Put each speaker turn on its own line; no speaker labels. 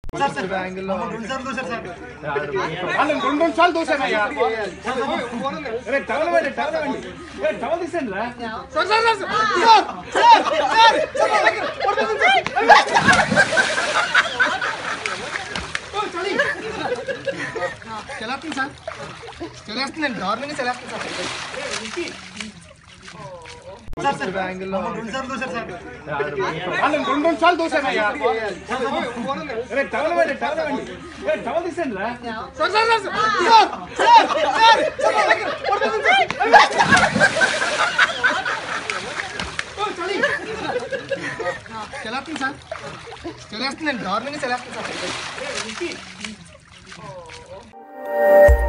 వాళ్ళని రెండు రెండు సార్లు దోశానయ్యా రే టవల్ వేయండి టవల్ వేయండి రే టవల్ తీసేయండి రా sir sir sir sir sir
చలాస్తుంది సార్ చలేస్తుంది దారుణంగా చలేస్తుంది సార్
వాళ్ళని రెండు రెండు సార్లు దోశానయ్యా రే టవల్ వేయండి టవల్ వేయండి రే టవల్ తీసేయండి రా sir sir sir sir sir
చలేస్తుంది సార్ చలేస్తుంది దారుణంగా చలేస్తుంది సార్